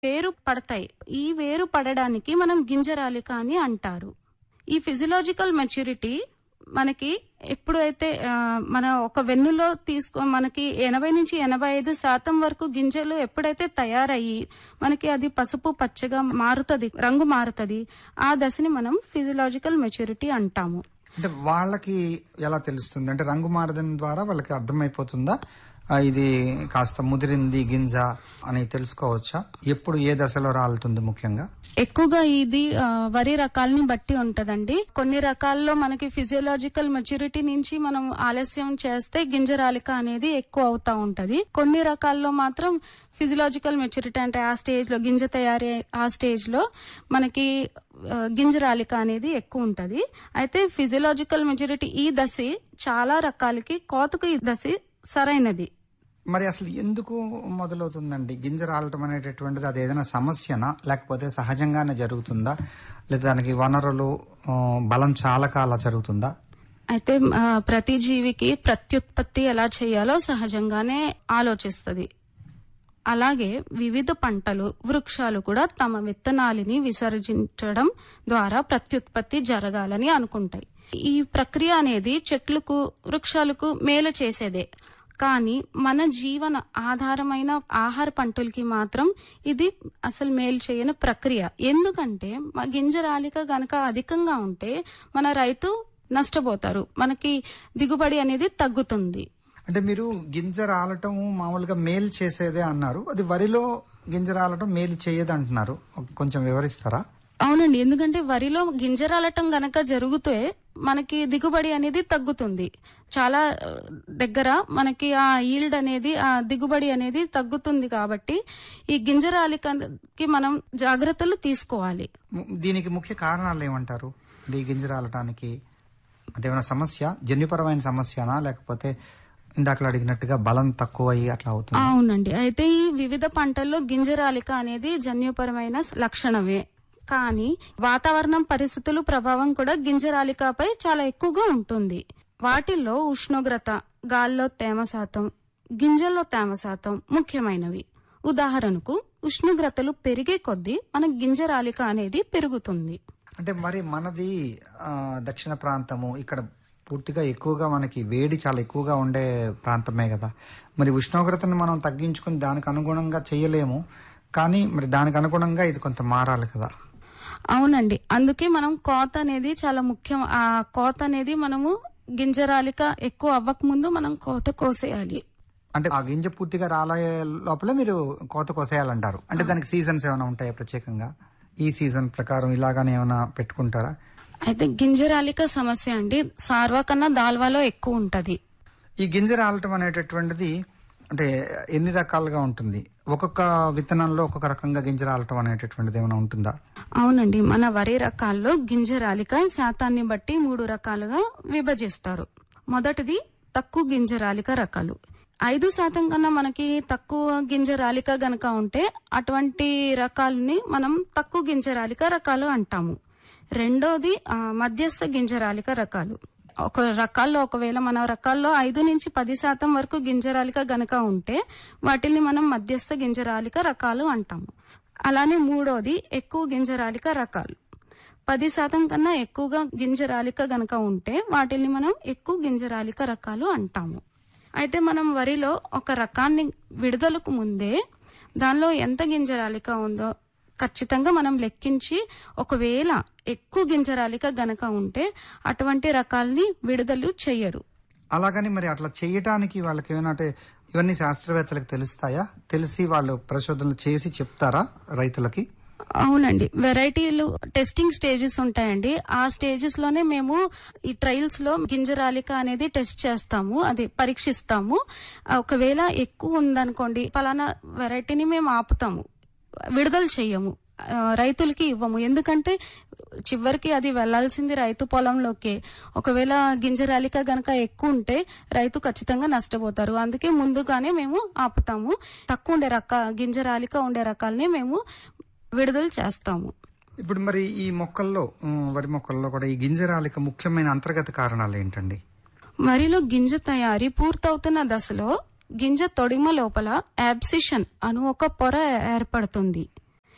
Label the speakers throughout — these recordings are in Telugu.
Speaker 1: వేరు పడతాయి ఈ వేరు పడడానికి మనం గింజరాలిక అని అంటారు ఈ ఫిజియలాజికల్ మెచ్యూరిటీ మనకి ఎప్పుడైతే ఆ, మన ఒక వెన్నులో తీసుకో మనకి ఎనభై నుంచి ఎనభై ఐదు శాతం వరకు గింజలు ఎప్పుడైతే తయారయ్యి మనకి అది పసుపు పచ్చగా మారుతుంది రంగు మారుతుంది ఆ దశని మనం ఫిజియలాజికల్ మెచ్యూరిటీ అంటాము
Speaker 2: అంటే వాళ్ళకి ఎలా తెలుస్తుంది అంటే రంగు మారడం ద్వారా వాళ్ళకి అర్థమైపోతుందా ఆ, ఇది కాస్త ముదిరింది గింజ అని తెలుసుకోవచ్చా ఎప్పుడు ఏ దశలో రాలుతుంది ముఖ్యంగా
Speaker 1: ఎక్కువగా ఇది ఆ, వరి రకాలని బట్టి ఉంటదండి కొన్ని రకాల్లో మనకి ఫిజియలాజికల్ మెచ్యూరిటీ నుంచి మనం ఆలస్యం చేస్తే గింజరాలిక అనేది ఎక్కువ అవుతా ఉంటది కొన్ని రకాల్లో మాత్రం ఫిజియలాజికల్ మెచ్యూరిటీ అంటే ఆ స్టేజ్ లో గింజ తయారీ ఆ స్టేజ్ లో మనకి ఆ, గింజరాలిక అనేది ఎక్కువ ఉంటది అయితే ఫిజియలాజికల్ మెచ్యూరిటీ ఈ దశ చాలా రకాలకి కోతకు ఈ దశ సరైనది
Speaker 2: మరి అసలు ఎందుకు మొదలవుతుందండి గింజ రాలటం అనేటటువంటిది అది ఏదైనా సమస్యనా లేకపోతే సహజంగానే జరుగుతుందా లేదా దానికి వనరులు ఆ, బలం చాలక అలా జరుగుతుందా
Speaker 1: అయితే ఆ, ప్రతి జీవికి ప్రత్యుత్పత్తి ఎలా చేయాలో సహజంగానే ఆలోచిస్తుంది అలాగే వివిధ పంటలు వృక్షాలు కూడా తమ విత్తనాలని విసర్జించడం ద్వారా ప్రత్యుత్పత్తి జరగాలని అనుకుంటాయి ఈ ప్రక్రియ అనేది చెట్లకు వృక్షాలకు మేలు చేసేదే కానీ మన జీవన ఆధారమైన ఆహార పంటలకి మాత్రం ఇది అసలు మేలు చేయని ప్రక్రియ ఎందుకంటే మా గింజరాలిక గనక అధికంగా ఉంటే మన రైతు నష్టపోతారు మనకి దిగుబడి అనేది తగ్గుతుంది
Speaker 2: అంటే మీరు గింజ రాలటం మామూలుగా మేలు చేసేదే అన్నారు అది వరిలో గింజ రాలటం మేలు చేయదు అంటున్నారు కొంచెం వివరిస్తారా
Speaker 1: అవునండి ఎందుకంటే వరిలో గింజరాలటం గనక జరిగితే మనకి దిగుబడి అనేది తగ్గుతుంది చాలా ఆ, దగ్గర మనకి ఆ ఈల్డ్ అనేది ఆ దిగుబడి అనేది తగ్గుతుంది కాబట్టి ఈ గింజరాలికకి మనం జాగ్రత్తలు తీసుకోవాలి
Speaker 2: ము- దీనికి ముఖ్య కారణాలు ఏమంటారు అంటే ఈ గింజ రాలటానికి అదేమైనా సమస్య జన్యుపరమైన సమస్యనా లేకపోతే ఇందాక అడిగినట్టుగా బలం తక్కువ అయ్యి అట్లా అవుతుంది
Speaker 1: అవునండి అయితే ఈ వివిధ పంటల్లో గింజరాలిక అనేది జన్యుపరమైన లక్షణమే కానీ వాతావరణం పరిస్థితులు ప్రభావం కూడా గింజరాలికపై చాలా ఎక్కువగా ఉంటుంది వాటిల్లో ఉష్ణోగ్రత గాల్లో తేమ శాతం గింజల్లో తేమ శాతం ముఖ్యమైనవి ఉదాహరణకు ఉష్ణోగ్రతలు పెరిగే కొద్దీ మన గింజరాలిక అనేది పెరుగుతుంది
Speaker 2: అంటే మరి మనది ఆ, దక్షిణ ప్రాంతము ఇక్కడ పూర్తిగా ఎక్కువగా మనకి వేడి చాలా ఎక్కువగా ఉండే ప్రాంతమే కదా మరి ఉష్ణోగ్రతను మనం తగ్గించుకుని దానికి అనుగుణంగా చేయలేము కానీ మరి దానికి అనుగుణంగా ఇది కొంత మారాలి కదా
Speaker 1: అవునండి అందుకే మనం కోత అనేది చాలా ముఖ్యం ఆ కోత అనేది మనము గింజరాలిక ఎక్కువ అవ్వక ముందు మనం కోత కోసేయాలి
Speaker 2: అంటే ఆ గింజ పూర్తిగా రాలే లోపల మీరు కోత కోసేయాలంటారు అంటే దానికి సీజన్స్ ఏమైనా ఉంటాయా ప్రత్యేకంగా ఈ సీజన్ ప్రకారం ఇలాగానే ఏమైనా పెట్టుకుంటారా
Speaker 1: అయితే గింజరాలిక సమస్య అండి సార్వా కన్నా దాల్వాలో ఎక్కువ ఉంటది
Speaker 2: ఈ గింజ రాలటం అనేటటువంటిది అంటే ఎన్ని రకాలుగా ఉంటుంది ఒక్కొక్క విత్తనంలో ఒక్కొక్క రకంగా గింజ రాలటం అనేటటువంటిది ఏమైనా ఉంటుందా
Speaker 1: అవునండి మన వరి రకాల్లో గింజరాలిక శాతాన్ని బట్టి మూడు రకాలుగా విభజిస్తారు మొదటిది తక్కువ గింజరాలిక రకాలు ఐదు శాతం కన్నా మనకి తక్కువ గింజరాలిక గనక ఉంటే అటువంటి రకాలని మనం తక్కువ గింజరాలిక రకాలు అంటాము రెండోది ఆ, మధ్యస్థ గింజరాలిక రకాలు ఒక రకాల్లో ఒకవేళ మన రకాల్లో ఐదు నుంచి పది శాతం వరకు గింజరాలిక గనక ఉంటే వాటిని మనం మధ్యస్థ గింజరాలిక రకాలు అంటాము అలానే మూడోది ఎక్కువ గింజరాలిక రకాలు పది శాతం కన్నా ఎక్కువగా గింజరాలిక గనక ఉంటే వాటిని మనం ఎక్కువ గింజరాలిక రకాలు అంటాము అయితే మనం వరిలో ఒక రకాన్ని విడుదలకు ముందే దానిలో ఎంత గింజరాలిక ఉందో ఖచ్చితంగా మనం లెక్కించి ఒకవేళ ఎక్కువ గింజరాలిక గనక ఉంటే అటువంటి రకాల్ని విడుదల చెయ్యరు
Speaker 2: అలాగని మరి అట్లా చేయటానికి వాళ్ళకి ఏమైనా అంటే ఇవన్నీ శాస్త్రవేత్తలకు తెలుస్తాయా తెలిసి వాళ్ళు పరిశోధనలు చేసి చెప్తారా రైతులకి
Speaker 1: అవునండి వెరైటీలు టెస్టింగ్ స్టేజెస్ ఉంటాయండి ఆ స్టేజెస్ లోనే మేము ఈ ట్రయల్స్ లో గింజరాలిక అనేది టెస్ట్ చేస్తాము అది పరీక్షిస్తాము ఆ, ఒకవేళ ఎక్కువ ఉందనుకోండి పలానా వెరైటీని మేము ఆపుతాము విడుదల చెయ్యము ఆ, రైతులకి ఇవ్వము ఎందుకంటే చివరికి అది వెళ్లాల్సింది రైతు పొలంలోకే ఒకవేళ గింజరాలిక గనక ఎక్కువ ఉంటే రైతు ఖచ్చితంగా నష్టపోతారు అందుకే ముందుగానే మేము ఆపుతాము తక్కువ ఉండే రక గింజరాలిక ఉండే రకాలని మేము విడుదల చేస్తాము
Speaker 2: ఇప్పుడు మరి ఈ మొక్కల్లో ఉమ్, వరి మొక్కల్లో కూడా ఈ గింజరాలిక ముఖ్యమైన అంతర్గత కారణాలు ఏంటండి
Speaker 1: వరిలో గింజ తయారీ పూర్తవుతున్న దశలో గింజ తొడిమ లోపల యాబ్సిషన్ అను ఒక పొర ఏర్పడుతుంది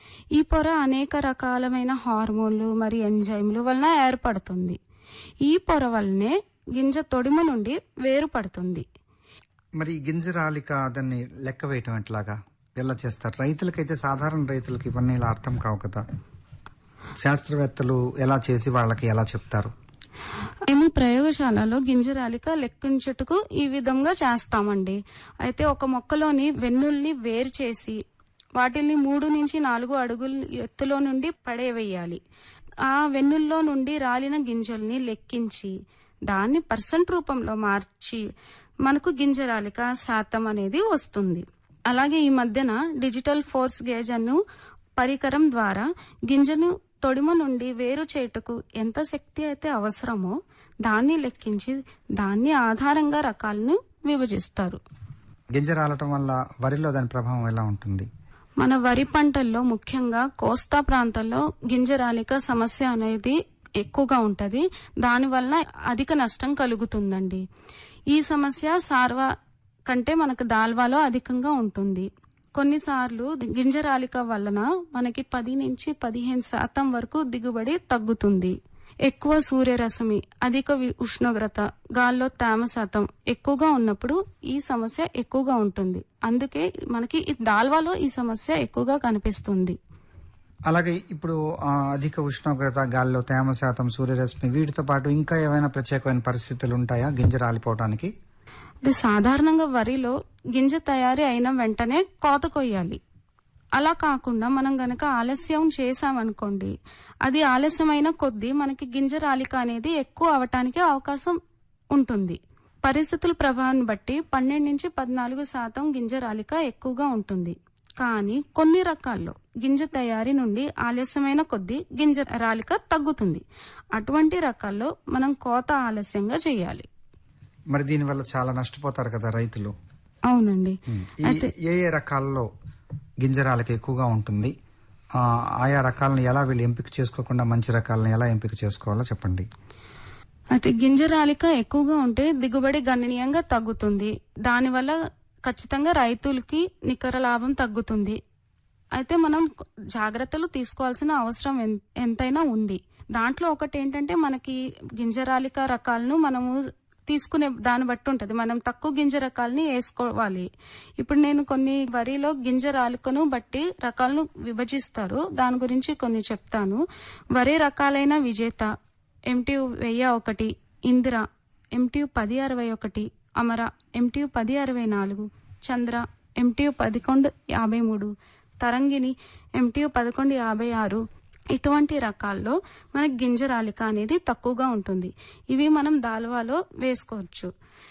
Speaker 1: ఈ పొర అనేక రకాలమైన హార్మోన్లు మరియు ఎంజైమ్లు వలన ఏర్పడుతుంది ఈ పొర వల్లనే గింజ తొడిమ నుండి వేరుపడుతుంది
Speaker 2: మరి ఈ గింజ రాలిక దాన్ని లెక్క వేయటం ఎట్లాగా ఎలా చేస్తారు రైతులకైతే సాధారణ రైతులకి ఇవన్నీ ఇలా అర్థం కావు కదా శాస్త్రవేత్తలు ఎలా చేసి వాళ్ళకి ఎలా చెప్తారు
Speaker 1: మేము ప్రయోగశాలలో గింజరాలిక లెక్కించుటకు ఈ విధంగా చేస్తామండి అయితే ఒక మొక్కలోని వెన్నుల్ని వేరు చేసి వాటిని మూడు నుంచి నాలుగు అడుగుల ఎత్తులో నుండి పడేవేయాలి ఆ వెన్నుల్లో నుండి రాలిన గింజల్ని లెక్కించి దాన్ని పర్సెంట్ రూపంలో మార్చి మనకు గింజరాలిక శాతం అనేది వస్తుంది అలాగే ఈ మధ్యన డిజిటల్ ఫోర్స్ గేజ్ అను పరికరం ద్వారా గింజను తొడిమ నుండి వేరు చేయుటకు ఎంత శక్తి అయితే అవసరమో దాన్ని లెక్కించి దాన్ని ఆధారంగా రకాలను విభజిస్తారు
Speaker 2: గింజ రాలటం వల్ల వరిలో దాని ప్రభావం ఎలా ఉంటుంది
Speaker 1: మన వరి పంటల్లో ముఖ్యంగా కోస్తా ప్రాంతాల్లో గింజరాలిక సమస్య అనేది ఎక్కువగా ఉంటది దానివల్ల అధిక నష్టం కలుగుతుందండి ఈ సమస్య సార్వా కంటే మనకు దాల్వాలో అధికంగా ఉంటుంది కొన్నిసార్లు గింజరాలిక వలన మనకి పది నుంచి పదిహేను శాతం వరకు దిగుబడి తగ్గుతుంది ఎక్కువ సూర్యరశ్మి అధిక వి- ఉష్ణోగ్రత గాల్లో తేమ శాతం ఎక్కువగా ఉన్నప్పుడు ఈ సమస్య ఎక్కువగా ఉంటుంది అందుకే మనకి ఈ దాల్వాలో ఈ సమస్య ఎక్కువగా కనిపిస్తుంది
Speaker 2: అలాగే ఇప్పుడు ఆ, అధిక ఉష్ణోగ్రత గాలిలో తేమ శాతం సూర్యరశ్మి వీటితో పాటు ఇంకా ఏమైనా ప్రత్యేకమైన పరిస్థితులు ఉంటాయా గింజ రాలిపోవడానికి
Speaker 1: ఇది సాధారణంగా వరిలో గింజ తయారీ అయిన వెంటనే కోత కొయ్యాలి అలా కాకుండా మనం గనక ఆలస్యం చేసామనుకోండి అది ఆలస్యమైన కొద్దీ మనకి గింజ రాలిక అనేది ఎక్కువ అవటానికి అవకాశం ఉంటుంది పరిస్థితుల ప్రభావాన్ని బట్టి పన్నెండు నుంచి పద్నాలుగు శాతం గింజ రాలిక ఎక్కువగా ఉంటుంది కానీ కొన్ని రకాల్లో గింజ తయారీ నుండి ఆలస్యమైన కొద్దీ గింజ రాలిక తగ్గుతుంది అటువంటి రకాల్లో మనం కోత ఆలస్యంగా చేయాలి
Speaker 2: మరి దీనివల్ల చాలా నష్టపోతారు కదా రైతులు
Speaker 1: అవునండి
Speaker 2: ఈ ఏ ఏ రకాల్లో గింజరాలకి ఎక్కువగా ఉంటుంది ఆ, ఆయా రకాలను ఎలా వీళ్ళు ఎంపిక చేసుకోకుండా మంచి రకాలను ఎలా ఎంపిక చేసుకోవాలో చెప్పండి
Speaker 1: అయితే గింజరాలిక ఎక్కువగా ఉంటే దిగుబడి గణనీయంగా తగ్గుతుంది దానివల్ల ఖచ్చితంగా రైతులకి నికర లాభం తగ్గుతుంది అయితే మనం జాగ్రత్తలు తీసుకోవాల్సిన అవసరం ఎన్- ఎంతైనా ఉంది దాంట్లో ఒకటి ఏంటంటే మనకి గింజరాలిక రకాలను మనము తీసుకునే దాన్ని బట్టి ఉంటది మనం తక్కువ గింజ రకాలని వేసుకోవాలి ఇప్పుడు నేను కొన్ని వరిలో గింజ రాలికను బట్టి రకాలను విభజిస్తారు దాని గురించి కొన్ని చెప్తాను వరి రకాలైన విజేత ఎంటీయు వెయ్యి ఒకటి ఇందిర ఎంటీయు పది అరవై ఒకటి అమర ఎంటీయు పది అరవై నాలుగు చంద్ర ఎంటీయు పదకొండు యాభై మూడు తరంగిణి ఎంటీయు పదకొండు యాభై ఆరు ఇటువంటి రకాల్లో మనకి గింజ రాలిక అనేది తక్కువగా ఉంటుంది ఇవి మనం దాల్వాలో వేసుకోవచ్చు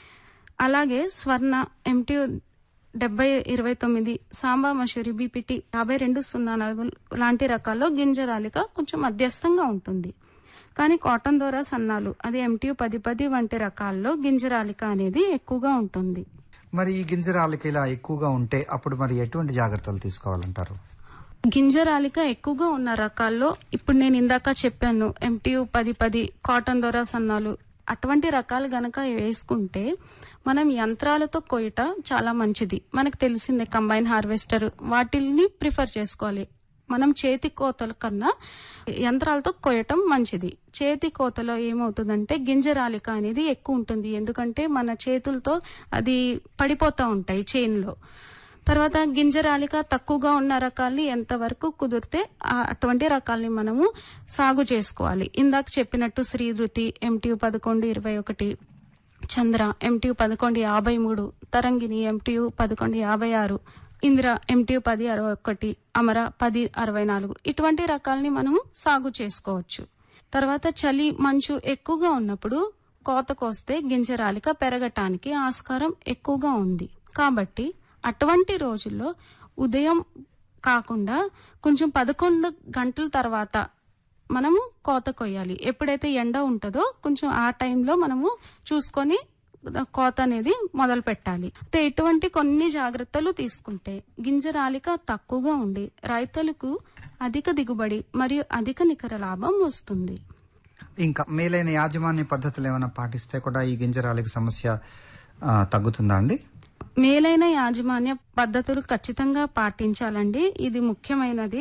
Speaker 1: అలాగే స్వర్ణ ఎంటీయు డెబ్బై ఇరవై తొమ్మిది సాంబా మసూరి బీపీటీ యాభై రెండు సున్నా నాలుగు లాంటి రకాల్లో గింజ రాలిక కొంచెం మధ్యస్థంగా ఉంటుంది కానీ కాటన్ దోర సన్నాలు అది ఎంటీయు పది పది వంటి రకాల్లో గింజ రాలిక అనేది ఎక్కువగా ఉంటుంది
Speaker 2: మరి ఈ గింజరాలకి ఇలా ఎక్కువగా ఉంటే అప్పుడు మరి ఎటువంటి జాగ్రత్తలు తీసుకోవాలంటారు
Speaker 1: గింజ రాలిక ఎక్కువగా ఉన్న రకాల్లో ఇప్పుడు నేను ఇందాక చెప్పాను ఎంటీయు పది పది కాటన్ దొర సన్నాలు అటువంటి రకాలు గనక వేసుకుంటే మనం యంత్రాలతో కొయ్యట చాలా మంచిది మనకు తెలిసిందే కంబైన్ హార్వెస్టర్ వాటిని ప్రిఫర్ చేసుకోవాలి మనం చేతి కోతల కన్నా యంత్రాలతో కొయ్యటం మంచిది చేతి కోతలో ఏమవుతుందంటే గింజ రాలిక అనేది ఎక్కువ ఉంటుంది ఎందుకంటే మన చేతులతో అది పడిపోతూ ఉంటాయి చేన్లో తర్వాత గింజ రాలిక తక్కువగా ఉన్న రకాల్ని ఎంతవరకు కుదిరితే ఆ- అటువంటి రకాల్ని మనము సాగు చేసుకోవాలి ఇందాక చెప్పినట్టు శ్రీధృతి ఎంటీయు పదకొండు ఇరవై ఒకటి చంద్ర ఎంటీయు పదకొండు యాభై మూడు తరంగిణి ఎంటీయు పదకొండు యాభై ఆరు ఇందిర ఎంటీయు పది అరవై ఒకటి అమర పది అరవై నాలుగు ఇటువంటి రకాల్ని మనము సాగు చేసుకోవచ్చు తర్వాత చలి మంచు ఎక్కువగా ఉన్నప్పుడు కోత కోస్తే గింజ రాలిక పెరగటానికి ఆస్కారం ఎక్కువగా ఉంది కాబట్టి అటువంటి రోజుల్లో ఉదయం కాకుండా కొంచెం పదకొండు గంటల తర్వాత మనము కోత కొయ్యాలి ఎప్పుడైతే ఎండ ఉంటుందో కొంచెం ఆ టైంలో మనము చూసుకొని కోత అనేది మొదలు పెట్టాలి అయితే ఇటువంటి కొన్ని జాగ్రత్తలు తీసుకుంటే గింజ రాలిక తక్కువగా ఉండి రైతులకు అధిక దిగుబడి మరియు అధిక నికర లాభం వస్తుంది
Speaker 2: ఇంకా మేలైన యాజమాన్య పద్ధతులు ఏమైనా పాటిస్తే కూడా ఈ గింజరాలకి సమస్య ఆ, తగ్గుతుందా అండి
Speaker 1: మేలైన యాజమాన్య పద్ధతులు ఖచ్చితంగా పాటించాలండి ఇది ముఖ్యమైనది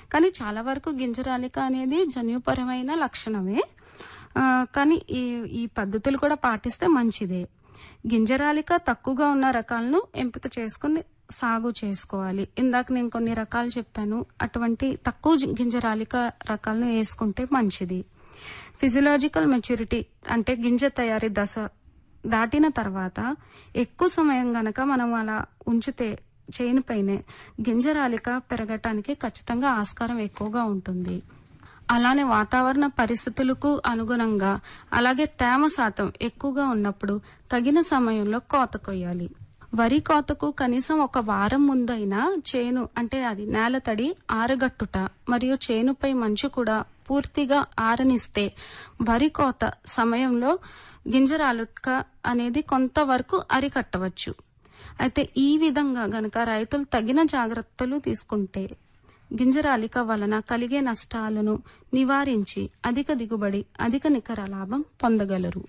Speaker 1: కానీ చాలా వరకు గింజరాలిక అనేది జన్యుపరమైన లక్షణమే ఆ, కానీ ఈ ఈ పద్ధతులు కూడా పాటిస్తే మంచిదే గింజరాలిక తక్కువగా ఉన్న రకాలను ఎంపిక చేసుకుని సాగు చేసుకోవాలి ఇందాక నేను కొన్ని రకాలు చెప్పాను అటువంటి తక్కువ జి- గింజరాలిక రకాలను వేసుకుంటే మంచిది ఫిజియలాజికల్ మెచ్యూరిటీ అంటే గింజ తయారీ దశ దాటిన తర్వాత ఎక్కువ సమయం గనక మనం అలా ఉంచితే చేను పైనే గింజరాలిక పెరగటానికి ఖచ్చితంగా ఆస్కారం ఎక్కువగా ఉంటుంది అలానే వాతావరణ పరిస్థితులకు అనుగుణంగా అలాగే తేమ శాతం ఎక్కువగా ఉన్నప్పుడు తగిన సమయంలో కోత కొయ్యాలి వరి కోతకు కనీసం ఒక వారం ముందైనా చేను అంటే అది నేల తడి ఆరగట్టుట మరియు చేనుపై మంచు కూడా పూర్తిగా ఆరనిస్తే వరి కోత సమయంలో గింజరాలుక అనేది కొంతవరకు అరికట్టవచ్చు అయితే ఈ విధంగా గనక రైతులు తగిన జాగ్రత్తలు తీసుకుంటే గింజరాలిక వలన కలిగే నష్టాలను నివారించి అధిక దిగుబడి అధిక నికర లాభం పొందగలరు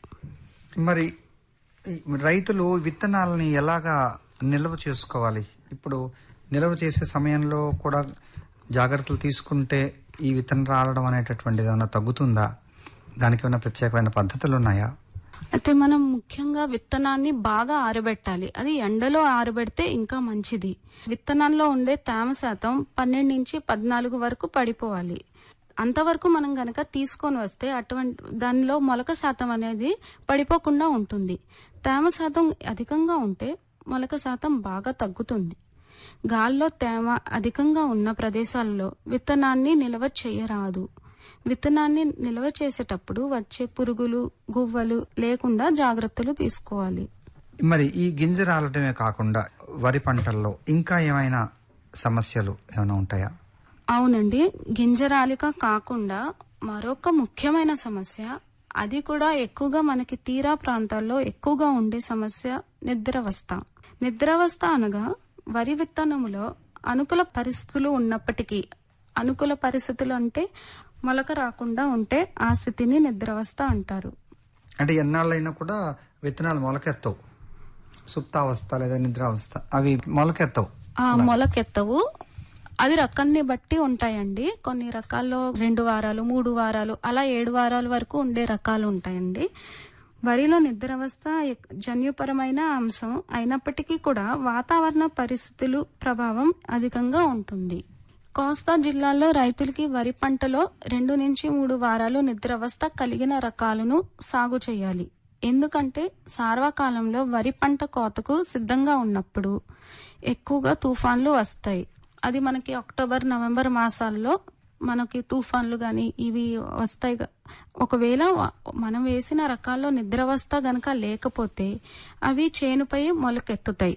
Speaker 2: మరి ఈ రైతులు విత్తనాలని ఎలాగా నిల్వ చేసుకోవాలి ఇప్పుడు నిల్వ చేసే సమయంలో కూడా జాగ్రత్తలు తీసుకుంటే ఈ విత్తనం రావడం అనేటటువంటిది ఏమైనా తగ్గుతుందా దానికి ఏమైనా ప్రత్యేకమైన పద్ధతులు ఉన్నాయా
Speaker 1: అయితే మనం ముఖ్యంగా విత్తనాన్ని బాగా ఆరబెట్టాలి అది ఎండలో ఆరబెడితే ఇంకా మంచిది విత్తనాల్లో ఉండే తేమ శాతం పన్నెండు నుంచి పద్నాలుగు వరకు పడిపోవాలి అంతవరకు మనం గనక తీసుకొని వస్తే అటువంటి దానిలో మొలక శాతం అనేది పడిపోకుండా ఉంటుంది తేమ శాతం అధికంగా ఉంటే మొలక శాతం బాగా తగ్గుతుంది గాల్లో తేమ అధికంగా ఉన్న ప్రదేశాల్లో విత్తనాన్ని నిల్వ చేయరాదు విత్తనాన్ని నిల్వ చేసేటప్పుడు వచ్చే పురుగులు గువ్వలు లేకుండా జాగ్రత్తలు తీసుకోవాలి
Speaker 2: మరి ఈ గింజ రాలటమే కాకుండా వరి పంటల్లో ఇంకా ఏమైనా సమస్యలు ఏమైనా ఉంటాయా
Speaker 1: అవునండి గింజరాలిక కాకుండా మరొక ముఖ్యమైన సమస్య అది కూడా ఎక్కువగా మనకి తీరా ప్రాంతాల్లో ఎక్కువగా ఉండే సమస్య నిద్రావస్థ నిద్రావస్థ అనగా వరి విత్తనములో అనుకూల పరిస్థితులు ఉన్నప్పటికీ అనుకూల పరిస్థితులు అంటే మొలక రాకుండా ఉంటే ఆ స్థితిని నిద్రావస్థ అంటారు
Speaker 2: అంటే ఎన్నాళ్ళైనా కూడా విత్తనాలు మొలకెత్తవు సుప్తావస్థ లేదా నిద్రావస్థ అవి మొలకెత్తవు
Speaker 1: ఆ మొలకెత్తవు అది రకాన్ని బట్టి ఉంటాయండి కొన్ని రకాల్లో రెండు వారాలు మూడు వారాలు అలా ఏడు వారాల వరకు ఉండే రకాలు ఉంటాయండి వరిలో నిద్రావస్థ ఎక్- జన్యుపరమైన అంశం అయినప్పటికీ కూడా వాతావరణ పరిస్థితులు ప్రభావం అధికంగా ఉంటుంది కోస్తా జిల్లాల్లో రైతులకి వరి పంటలో రెండు నుంచి మూడు వారాలు నిద్రావస్థ కలిగిన రకాలను సాగు చేయాలి ఎందుకంటే సార్వకాలంలో వరి పంట కోతకు సిద్ధంగా ఉన్నప్పుడు ఎక్కువగా తుఫాన్లు వస్తాయి అది మనకి అక్టోబర్ నవంబర్ మాసాల్లో మనకి తుఫాన్లు గాని ఇవి వస్తాయి గ- ఒకవేళ వ- మనం వేసిన రకాల్లో నిద్రావస్థ గనక లేకపోతే అవి చేనుపై మొలకెత్తుతాయి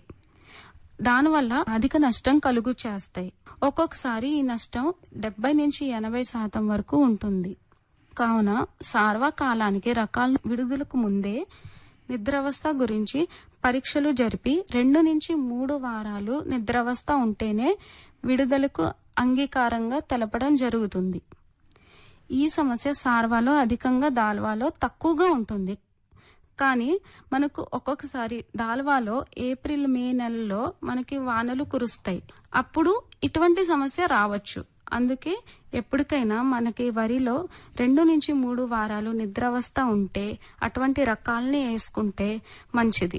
Speaker 1: దానివల్ల అధిక నష్టం కలుగు చేస్తాయి ఒక్కొక్కసారి ఈ నష్టం డెబ్బై నుంచి ఎనభై శాతం వరకు ఉంటుంది కావున సార్వకాలానికి రకాల విడుదలకు ముందే నిద్రావస్థ గురించి పరీక్షలు జరిపి రెండు నుంచి మూడు వారాలు నిద్రావస్థ ఉంటేనే విడుదలకు అంగీకారంగా తెలపడం జరుగుతుంది ఈ సమస్య సార్వాలో అధికంగా దాల్వాలో తక్కువగా ఉంటుంది కానీ మనకు ఒక్కొక్కసారి దాల్వాలో ఏప్రిల్ మే నెలలో మనకి వానలు కురుస్తాయి అప్పుడు ఇటువంటి సమస్య రావచ్చు అందుకే ఎప్పటికైనా మనకి వరిలో రెండు నుంచి మూడు వారాలు నిద్రావస్థ ఉంటే అటువంటి రకాల్ని వేసుకుంటే మంచిది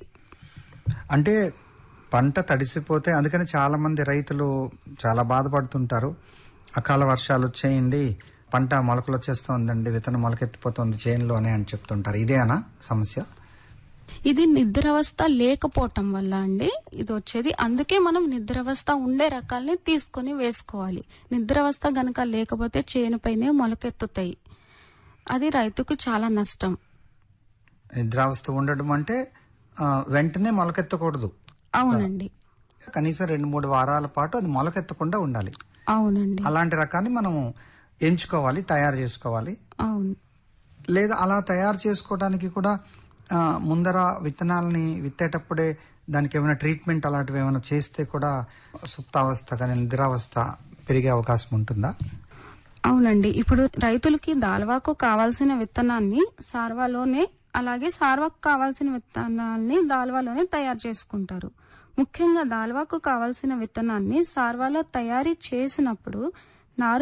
Speaker 2: అంటే పంట తడిసిపోతే అందుకని చాలా మంది రైతులు చాలా బాధపడుతుంటారు అకాల వర్షాలు వచ్చేయండి పంట మొలకలు వచ్చేస్తోందండి విత్తనం మొలకెత్తిపోతుంది చేనులోనే అని చెప్తుంటారు ఇదేనా సమస్య
Speaker 1: ఇది నిద్రావస్థ లేకపోవటం వల్ల అండి ఇది వచ్చేది అందుకే మనం నిద్రావస్థ ఉండే రకాల్ని తీసుకొని వేసుకోవాలి నిద్రావస్థ గనక లేకపోతే చేనుపైనే మొలకెత్తుతాయి అది రైతుకు చాలా నష్టం
Speaker 2: నిద్రావస్థ ఉండడం అంటే ఆ, వెంటనే మొలకెత్తకూడదు
Speaker 1: అవునండి
Speaker 2: కనీసం రెండు మూడు వారాల పాటు అది మొలకెత్తకుండా ఉండాలి
Speaker 1: అవునండి
Speaker 2: అలాంటి రకాన్ని మనము ఎంచుకోవాలి తయారు చేసుకోవాలి
Speaker 1: అవును
Speaker 2: లేదా అలా తయారు చేసుకోవడానికి కూడా ఆ, ముందర విత్తనాలని విత్తేటప్పుడే దానికి ఏమైనా ట్రీట్మెంట్ అలాంటివి ఏమైనా చేస్తే కూడా సుప్తావస్థ కానీ నిద్రావస్థ పెరిగే అవకాశం ఉంటుందా
Speaker 1: అవునండి ఇప్పుడు రైతులకి దాల్వాకు కావాల్సిన విత్తనాన్ని సార్వాలోనే అలాగే సార్వాకు కావాల్సిన విత్తనాల్ని దాల్వాలోనే తయారు చేసుకుంటారు ముఖ్యంగా దాల్వాకు కావాల్సిన విత్తనాన్ని సార్వాలో తయారీ చేసినప్పుడు నారు